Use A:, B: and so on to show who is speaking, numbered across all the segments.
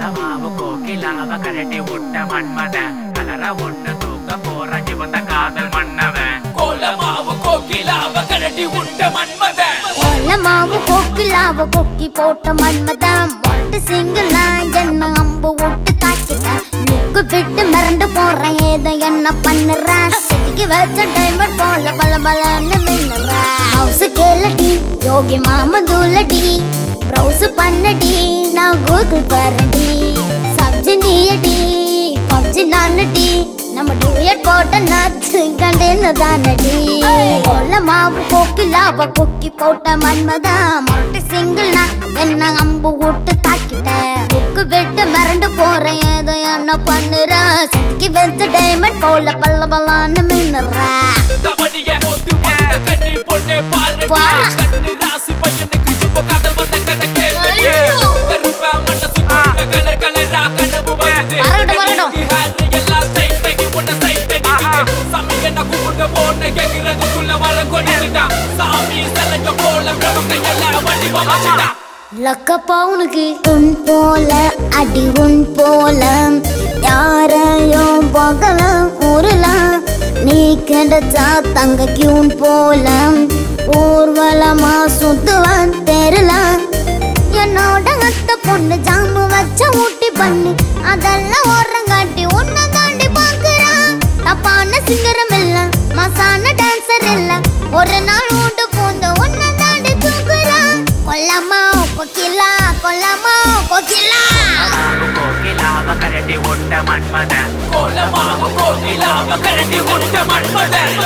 A: மாவு கோக்கிலாவ கரட்டி விட்ட மன்மத கலர ஒண்ணு தூக்க போற சிவந்த காதல் மன்னவன்
B: கோலமாவு கோகிலாவ கரடி உண்ட மன்மதன்
C: மாவு கொக்கிலாவ கொக்கி போட்ட மன்மதம் மொட்டு சிங்கிளா என்ன அம்பு விட்டு தாக்கிட்ட முக்கு விட்டு மிரண்டு போறேன் ஏதோ என்ன பண்ணுற செதுக்கி வச்ச டைமண்ட் போல பல பலன்னு மின்னுற ஹவுஸ் கேளடி யோகி மாமா தூளடி ப்ரௌஸ் பண்ணடி நான் கூகுள் பரடி சப்ஜி நீயடி பப்ஜி நானடி நம்ம டூயட் போட்ட நச்சு கண்டேன்னு தானடி கொல்ல மாவு கோக்கிலாவ கொக்கி போட்ட மன்மதா மொட்டை சிங்கிள் நான் என்ன அம்பு விட்டு தாக்கிட்டேன் புக்கு விட்டு மிரண்டு போறேன் ஏதோ என்ன பண்ணுற செதுக்கி வச்ச டைமண்ட் போல பல்ல பல்லான்னு மின்னுற
B: தவடிய போட்டு வந்த கண்ணி பொண்ணே பாரு
C: வா.
B: கண்ணு ராசி பையனுக்கு சுப்ப காதல் வந்த கதை கேளு
C: ஐயோ.
B: கருப்பா மண்ண சுத்தி கலர் கலரா கனவு வருது
C: வரட்டும், வரட்டும்.
B: கண்ணுக்கு ஹேர் எல்லாம் ஸ்டைல் பண்ணி உன்னை சைட் அடிக்குது சாமி என்ன கூப்பிட்டு போன கேக்குறதுக்குள்ள வர கொண்டுட்டா சாமி சலங்க போல பிரபங்க எல்லாம் வடிவம் வச்சுட்டா
C: லக்கப்பா உனக்கு உன் போல அடி உன் போல யாரையும் பார்க்கலாம் ஊரலாம் நீ கிடைச்சா தங்க கியூன் போல ஊர்வலமா சுத்துவான் தெருலாம் என்னோட அத்த பொண்ணு ஜாமு வச்ச ஊட்டி பண்ணி அதெல்லாம் ஓரங்காட்டி உன்னை தாண்டி பாக்குறான் தப்பான சிங்கரம் இல்ல மசான டான்சர் இல்ல ஒரு நாள் ஊண்டு பூந்து உன்னை தாண்டி தூக்குறான் கொல்லம்மா கொக்கிலா கொல்லம்மா கொக்கிலா
A: மாவு கோக்கிலாவ கரட்டி விட்ட மன்மதன்
B: கோலமாவு கோகிலாவ கரடி உண்ட மன்மதன்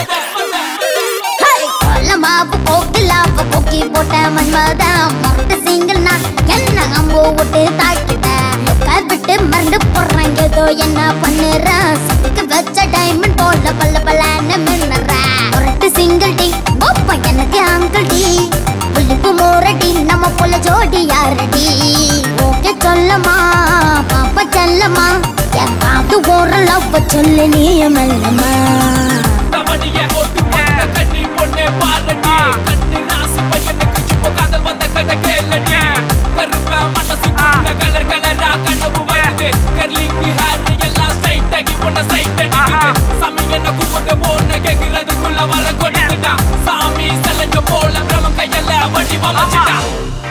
C: கொல்லமாவு கோக்கிலாவ கொக்கி போட்ட மன்மதா மொட்டை சிங்கிள் நான் என்ன அம்பு விட்டு தாக்கிட்டேன் கைவிட்டு மறந்து போடுறேன் ஏதோ என்ன பண்ணுற சத்துக்கு வச்ச டைமண்ட் போல பல்ல பல்லன்னு மின்னுற ஒரட்டு சிங்கிள் டி ஒப்ப எனக்கு அங்கிள் டி புளிப்பு மோரடி நம்ம போல ஜோடி யாரடி ஓகே சொல்லமா பாப்பா செல்லமா என் காத்து ஓர லவ் சொல்லு நீ மெல்லமா
B: தவடிய போட்டு வந்த கண்ணி பொண்ணே பாருடி கண்ணு ராசி பையனுக்கு சுப்ப காதல் வந்த கதை கேளடி கருப்பா மண்ண சுத்தி கலர் கலரா கனவு வருது கர்லிங்கு ஹேர் எல்லாம் ஸ்டைட் ஆகி உன்னை சைட் அடிக்குது சாமி என்ன கூப்பிட்டு போன கேக்குறதுக்குள்ள வர கொண்டுட்டா சாமி சலங்க போல பிரம கையெல்லாம் வடிவம் வச்சுட்டா